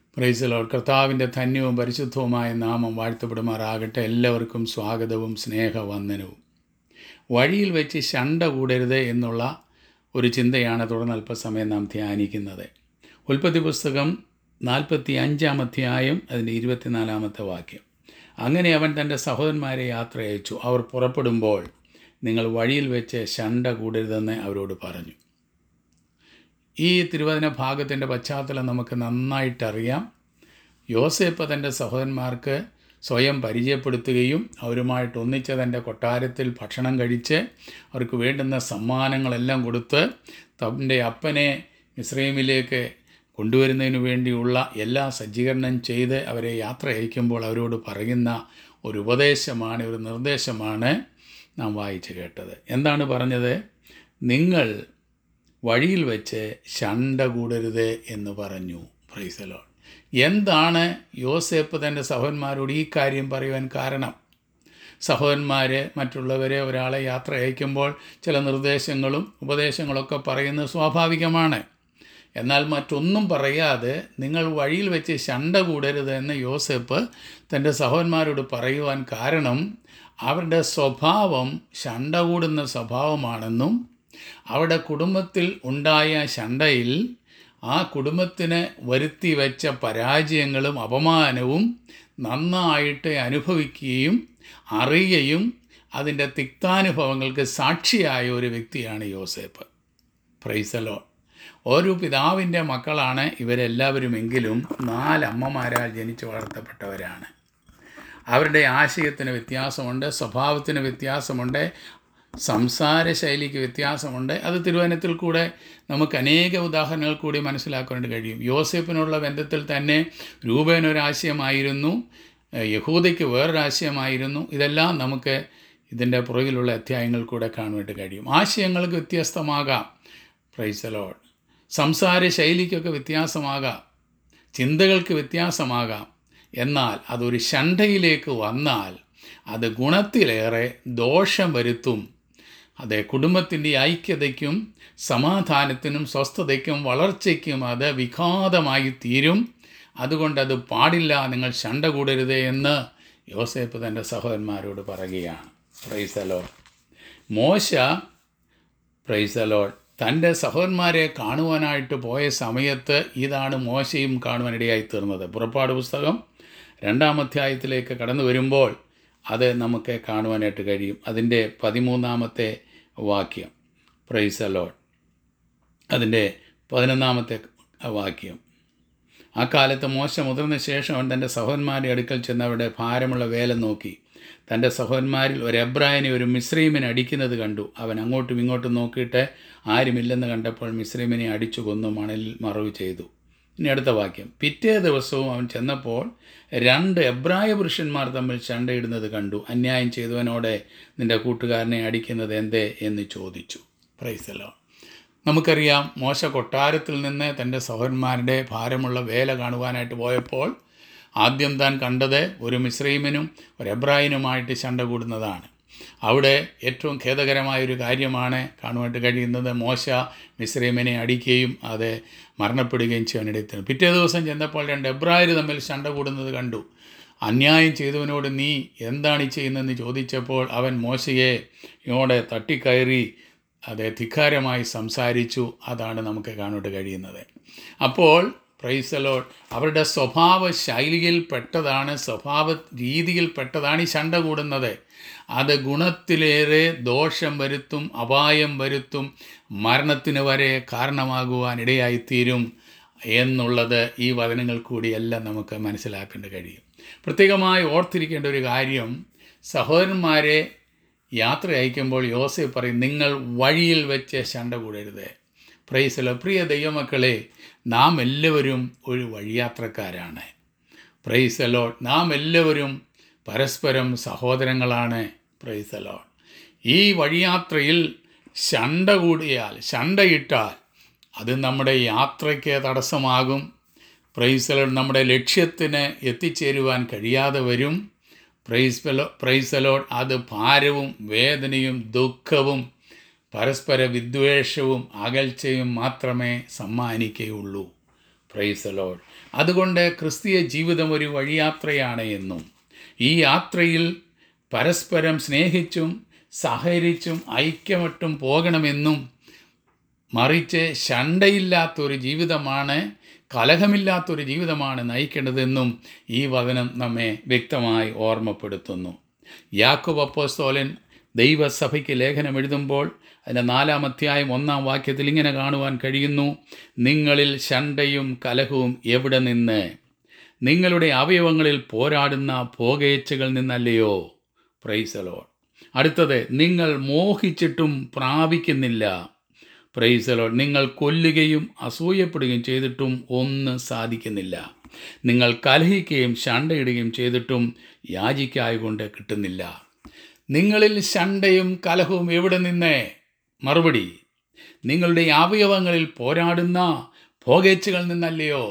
പ്രൈസലോൾ കർത്താവിൻ്റെ ധന്യവും പരിശുദ്ധവുമായ നാമം വാഴ്ത്തപ്പെടുമാറാകട്ടെ എല്ലാവർക്കും സ്വാഗതവും സ്നേഹവന്ദനവും വഴിയിൽ വെച്ച് ശണ്ട കൂടരുത് എന്നുള്ള ഒരു ചിന്തയാണ് തുടർന്ന് അല്പസമയം നാം ധ്യാനിക്കുന്നത് ഉൽപ്പത്തി പുസ്തകം നാൽപ്പത്തി അഞ്ചാം അധ്യായം അതിൻ്റെ ഇരുപത്തിനാലാമത്തെ വാക്യം അങ്ങനെ അവൻ തൻ്റെ സഹോദരന്മാരെ യാത്ര അയച്ചു അവർ പുറപ്പെടുമ്പോൾ നിങ്ങൾ വഴിയിൽ വെച്ച് ശണ്ട കൂടരുതെന്ന് അവരോട് പറഞ്ഞു ഈ തിരുവചന ഭാഗത്തിൻ്റെ പശ്ചാത്തലം നമുക്ക് നന്നായിട്ടറിയാം യോസേപ്പ് തൻ്റെ സഹോദരന്മാർക്ക് സ്വയം പരിചയപ്പെടുത്തുകയും അവരുമായിട്ട് ഒന്നിച്ച് തൻ്റെ കൊട്ടാരത്തിൽ ഭക്ഷണം കഴിച്ച് അവർക്ക് വേണ്ടുന്ന സമ്മാനങ്ങളെല്ലാം കൊടുത്ത് തൻ്റെ അപ്പനെ മിശ്രൈമിലേക്ക് കൊണ്ടുവരുന്നതിന് വേണ്ടിയുള്ള എല്ലാ സജ്ജീകരണം ചെയ്ത് അവരെ യാത്ര അയക്കുമ്പോൾ അവരോട് പറയുന്ന ഒരു ഉപദേശമാണ് ഒരു നിർദ്ദേശമാണ് നാം വായിച്ചു കേട്ടത് എന്താണ് പറഞ്ഞത് നിങ്ങൾ വഴിയിൽ വെച്ച് ശണ്ട കൂടരുത് എന്ന് പറഞ്ഞു പ്രൈസലോൺ എന്താണ് യോസേപ്പ് തൻ്റെ സഹോദരന്മാരോട് ഈ കാര്യം പറയുവാൻ കാരണം സഹോദരന്മാർ മറ്റുള്ളവരെ ഒരാളെ യാത്ര അയക്കുമ്പോൾ ചില നിർദ്ദേശങ്ങളും ഉപദേശങ്ങളൊക്കെ പറയുന്നത് സ്വാഭാവികമാണ് എന്നാൽ മറ്റൊന്നും പറയാതെ നിങ്ങൾ വഴിയിൽ വെച്ച് ശണ്ട കൂടരുത് എന്ന് യോസേപ്പ് തൻ്റെ സഹോദരന്മാരോട് പറയുവാൻ കാരണം അവരുടെ സ്വഭാവം ശണ്ട കൂടുന്ന സ്വഭാവമാണെന്നും അവിടെ കുടുംബത്തിൽ ഉണ്ടായ ശണ്ടയിൽ ആ കുടുംബത്തിന് വരുത്തി വെച്ച പരാജയങ്ങളും അപമാനവും നന്നായിട്ട് അനുഭവിക്കുകയും അറിയുകയും അതിൻ്റെ തിക്താനുഭവങ്ങൾക്ക് സാക്ഷിയായ ഒരു വ്യക്തിയാണ് യോസേപ്പ് പ്രൈസലോ ഒരു പിതാവിൻ്റെ മക്കളാണ് ഇവരെല്ലാവരുമെങ്കിലും നാലമ്മമാരാൽ ജനിച്ചു വളർത്തപ്പെട്ടവരാണ് അവരുടെ ആശയത്തിന് വ്യത്യാസമുണ്ട് സ്വഭാവത്തിന് വ്യത്യാസമുണ്ട് സംസാര ശൈലിക്ക് വ്യത്യാസമുണ്ട് അത് തിരുവനത്തിൽ കൂടെ നമുക്ക് അനേക ഉദാഹരണങ്ങൾ കൂടി മനസ്സിലാക്കാനായിട്ട് കഴിയും യോസേപ്പിനുള്ള ബന്ധത്തിൽ തന്നെ രൂപേനൊരാശയമായിരുന്നു യഹൂദയ്ക്ക് വേറൊരാശയമായിരുന്നു ഇതെല്ലാം നമുക്ക് ഇതിൻ്റെ പുറകിലുള്ള അധ്യായങ്ങൾ കൂടെ കാണുവാനായിട്ട് കഴിയും ആശയങ്ങൾക്ക് വ്യത്യസ്തമാകാം പ്രൈസലോഡ് സംസാര ശൈലിക്കൊക്കെ വ്യത്യാസമാകാം ചിന്തകൾക്ക് വ്യത്യാസമാകാം എന്നാൽ അതൊരു ശണ്ടയിലേക്ക് വന്നാൽ അത് ഗുണത്തിലേറെ ദോഷം വരുത്തും അത് കുടുംബത്തിൻ്റെ ഐക്യതയ്ക്കും സമാധാനത്തിനും സ്വസ്ഥതയ്ക്കും വളർച്ചയ്ക്കും അത് വിഘാതമായി തീരും അതുകൊണ്ട് അത് പാടില്ല നിങ്ങൾ ശണ്ട കൂടരുത് എന്ന് യോസേപ്പ് തൻ്റെ സഹോദരന്മാരോട് പറയുകയാണ് പ്രൈസലോ മോശ പ്രൈസലോ തൻ്റെ സഹോദരന്മാരെ കാണുവാനായിട്ട് പോയ സമയത്ത് ഇതാണ് മോശയും കാണുവാനിടയായി തീർന്നത് പുറപ്പാട് പുസ്തകം രണ്ടാം അധ്യായത്തിലേക്ക് കടന്നു വരുമ്പോൾ അത് നമുക്ക് കാണുവാനായിട്ട് കഴിയും അതിൻ്റെ പതിമൂന്നാമത്തെ വാക്യം പ്രൈസ് അലോഡ് അതിൻ്റെ പതിനൊന്നാമത്തെ വാക്യം ആ കാലത്ത് മോശ മുതിർന്ന ശേഷം അവൻ തൻ്റെ സഹോദരന്മാരുടെ അടുക്കൽ ചെന്ന് അവിടെ ഭാരമുള്ള വേല നോക്കി തൻ്റെ സഹോദരന്മാരിൽ ഒരു എബ്രായനെ ഒരു മിശ്രീമിനെ അടിക്കുന്നത് കണ്ടു അവൻ അങ്ങോട്ടും ഇങ്ങോട്ടും നോക്കിയിട്ട് ആരുമില്ലെന്ന് കണ്ടപ്പോൾ മിശ്രീമിനെ അടിച്ചു കൊന്നു മണലിൽ മറവ് ചെയ്തു ഇനി അടുത്ത വാക്യം പിറ്റേ ദിവസവും അവൻ ചെന്നപ്പോൾ രണ്ട് എബ്രായ പുരുഷന്മാർ തമ്മിൽ ചണ്ടയിടുന്നത് കണ്ടു അന്യായം ചെയ്തവനോടെ നിന്റെ കൂട്ടുകാരനെ അടിക്കുന്നത് എന്തേ എന്ന് ചോദിച്ചു പ്രൈസലോ നമുക്കറിയാം മോശ കൊട്ടാരത്തിൽ നിന്ന് തൻ്റെ സഹോദരന്മാരുടെ ഭാരമുള്ള വേല കാണുവാനായിട്ട് പോയപ്പോൾ ആദ്യം താൻ കണ്ടത് ഒരു മിശ്രീമിനും ഒരു എബ്രാഹിനുമായിട്ട് ചണ്ട കൂടുന്നതാണ് അവിടെ ഏറ്റവും ഖേദകരമായ ഒരു കാര്യമാണ് കാണുവാനായിട്ട് കഴിയുന്നത് മോശ മിശ്രീമിനെ അടിക്കുകയും അത് മരണപ്പെടുകയും ചെയ്യാനിടയത്തിന് പിറ്റേ ദിവസം ചെന്നപ്പോൾ രണ്ട് എബ്രായർ തമ്മിൽ ചണ്ട കൂടുന്നത് കണ്ടു അന്യായം ചെയ്തവനോട് നീ എന്താണ് ഈ ചെയ്യുന്നതെന്ന് ചോദിച്ചപ്പോൾ അവൻ മോശയെ ഇങ്ങോടെ തട്ടിക്കയറി അത് ധിക്കാരമായി സംസാരിച്ചു അതാണ് നമുക്ക് കാണാനായിട്ട് കഴിയുന്നത് അപ്പോൾ പ്രൈസലോൾ അവരുടെ സ്വഭാവ ശൈലിയിൽപ്പെട്ടതാണ് സ്വഭാവ രീതിയിൽപ്പെട്ടതാണ് ഈ ശണ്ട കൂടുന്നത് അത് ഗുണത്തിലേറെ ദോഷം വരുത്തും അപായം വരുത്തും മരണത്തിന് വരെ കാരണമാകുവാൻ ഇടയായിത്തീരും എന്നുള്ളത് ഈ വചനങ്ങൾ കൂടിയെല്ലാം നമുക്ക് മനസ്സിലാക്കേണ്ട കഴിയും പ്രത്യേകമായി ഓർത്തിരിക്കേണ്ട ഒരു കാര്യം സഹോദരന്മാരെ യാത്ര അയക്കുമ്പോൾ യോസഫ് പറയും നിങ്ങൾ വഴിയിൽ വെച്ച് ശണ്ട കൂടരുത് പ്രൈസലോ പ്രിയ ദൈവമക്കളെ നാം എല്ലാവരും ഒരു വഴിയാത്രക്കാരാണ് പ്രൈസലോ നാം എല്ലാവരും പരസ്പരം സഹോദരങ്ങളാണ് പ്രൈസലോ ഈ വഴിയാത്രയിൽ ശണ്ട കൂടിയാൽ ശണ്ടയിട്ടാൽ അത് നമ്മുടെ യാത്രയ്ക്ക് തടസ്സമാകും പ്രൈസലോ നമ്മുടെ ലക്ഷ്യത്തിന് എത്തിച്ചേരുവാൻ കഴിയാതെ വരും പ്രൈസ്പെലോ പ്രൈസലോഡ് അത് ഭാരവും വേദനയും ദുഃഖവും പരസ്പര വിദ്വേഷവും അകൽച്ചയും മാത്രമേ സമ്മാനിക്കുകയുള്ളൂ പ്രൈസലോഡ് അതുകൊണ്ട് ക്രിസ്തീയ ജീവിതം ഒരു വഴിയാത്രയാണ് എന്നും ഈ യാത്രയിൽ പരസ്പരം സ്നേഹിച്ചും സഹകരിച്ചും ഐക്യമട്ടും പോകണമെന്നും മറിച്ച് ശണ്ടയില്ലാത്തൊരു ജീവിതമാണ് കലഹമില്ലാത്തൊരു ജീവിതമാണ് നയിക്കേണ്ടതെന്നും ഈ വചനം നമ്മെ വ്യക്തമായി ഓർമ്മപ്പെടുത്തുന്നു യാക്കോബ് അപ്പോസ്തോലൻ ദൈവസഭയ്ക്ക് ലേഖനം എഴുതുമ്പോൾ അതിൻ്റെ നാലാം അധ്യായം ഒന്നാം വാക്യത്തിൽ ഇങ്ങനെ കാണുവാൻ കഴിയുന്നു നിങ്ങളിൽ ശണ്ടയും കലഹവും എവിടെ നിന്ന് നിങ്ങളുടെ അവയവങ്ങളിൽ പോരാടുന്ന പോകേച്ചകൾ നിന്നല്ലയോ പ്രൈസലോ അടുത്തത് നിങ്ങൾ മോഹിച്ചിട്ടും പ്രാപിക്കുന്നില്ല പ്രൈസലോ നിങ്ങൾ കൊല്ലുകയും അസൂയപ്പെടുകയും ചെയ്തിട്ടും ഒന്നും സാധിക്കുന്നില്ല നിങ്ങൾ കലഹിക്കുകയും ശണ്ടയിടുകയും ചെയ്തിട്ടും യാചിക്കായകൊണ്ട് കിട്ടുന്നില്ല നിങ്ങളിൽ ശണ്ടയും കലഹവും എവിടെ നിന്ന് മറുപടി നിങ്ങളുടെ അവയവങ്ങളിൽ പോരാടുന്ന ഭോഗേച്ചുകൾ നിന്നല്ലയോ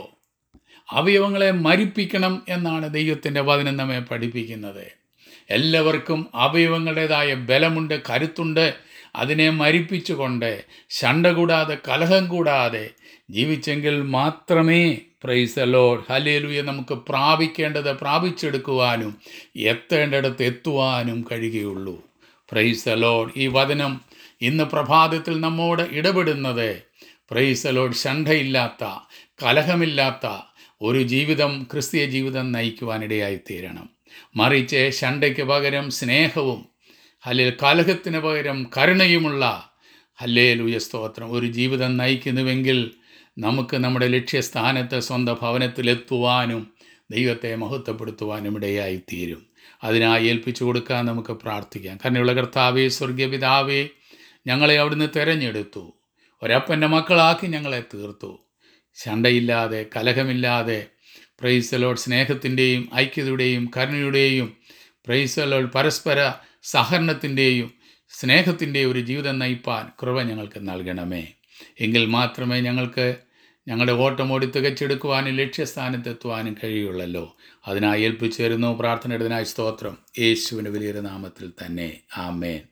അവയവങ്ങളെ മരിപ്പിക്കണം എന്നാണ് ദൈവത്തിൻ്റെ വചനം നമ്മെ പഠിപ്പിക്കുന്നത് എല്ലാവർക്കും അവയവങ്ങളുടേതായ ബലമുണ്ട് കരുത്തുണ്ട് അതിനെ മരിപ്പിച്ചുകൊണ്ട് ശണ്ട കൂടാതെ കലഹം കൂടാതെ ജീവിച്ചെങ്കിൽ മാത്രമേ പ്രൈസ് ലോഡ് ഹലേലുയെ നമുക്ക് പ്രാപിക്കേണ്ടത് പ്രാപിച്ചെടുക്കുവാനും എത്തേണ്ടിടത്ത് എത്തുവാനും കഴിയുകയുള്ളൂ പ്രൈസ് ലോഡ് ഈ വചനം ഇന്ന് പ്രഭാതത്തിൽ നമ്മോട് ഇടപെടുന്നത് പ്രൈസ് ലോഡ് ശണ്ഠയില്ലാത്ത കലഹമില്ലാത്ത ഒരു ജീവിതം ക്രിസ്തീയ ജീവിതം നയിക്കുവാനിടയായി തീരണം മറിച്ച് ശണ്ടയ്ക്ക് പകരം സ്നേഹവും അല്ലെങ്കിൽ കലഹത്തിന് പകരം കരുണയുമുള്ള ഹല്ലേലൂയ സ്തോത്രം ഒരു ജീവിതം നയിക്കുന്നുവെങ്കിൽ നമുക്ക് നമ്മുടെ ലക്ഷ്യസ്ഥാനത്ത് സ്വന്തം ഭവനത്തിലെത്തുവാനും ദൈവത്തെ മഹത്വപ്പെടുത്തുവാനും ഇടയായി തീരും അതിനായി ഏൽപ്പിച്ചു കൊടുക്കാൻ നമുക്ക് പ്രാർത്ഥിക്കാം കരുണയുള്ള കർത്താവേ സ്വർഗീയ പിതാവേ ഞങ്ങളെ അവിടുന്ന് തിരഞ്ഞെടുത്തു ഒരപ്പൻ്റെ മക്കളാക്കി ഞങ്ങളെ തീർത്തു ശണ്ടയില്ലാതെ കലഹമില്ലാതെ പ്രൈസലോട് സ്നേഹത്തിൻ്റെയും ഐക്യതയുടെയും കരുണയുടെയും പ്രൈസലോട് പരസ്പര സഹകരണത്തിൻ്റെയും സ്നേഹത്തിൻ്റെയും ഒരു ജീവിതം നയിപ്പാൻ കൃപ ഞങ്ങൾക്ക് നൽകണമേ എങ്കിൽ മാത്രമേ ഞങ്ങൾക്ക് ഞങ്ങളുടെ ഓട്ടമോടി തികച്ചെടുക്കുവാനും ലക്ഷ്യസ്ഥാനത്തെത്തുവാനും കഴിയുള്ളല്ലോ അതിനായി ഏൽപ്പിച്ചു തരുന്നു പ്രാർത്ഥനയുടേതിനായി സ്തോത്രം യേശുവിൻ്റെ വലിയൊരു നാമത്തിൽ തന്നെ ആമേൻ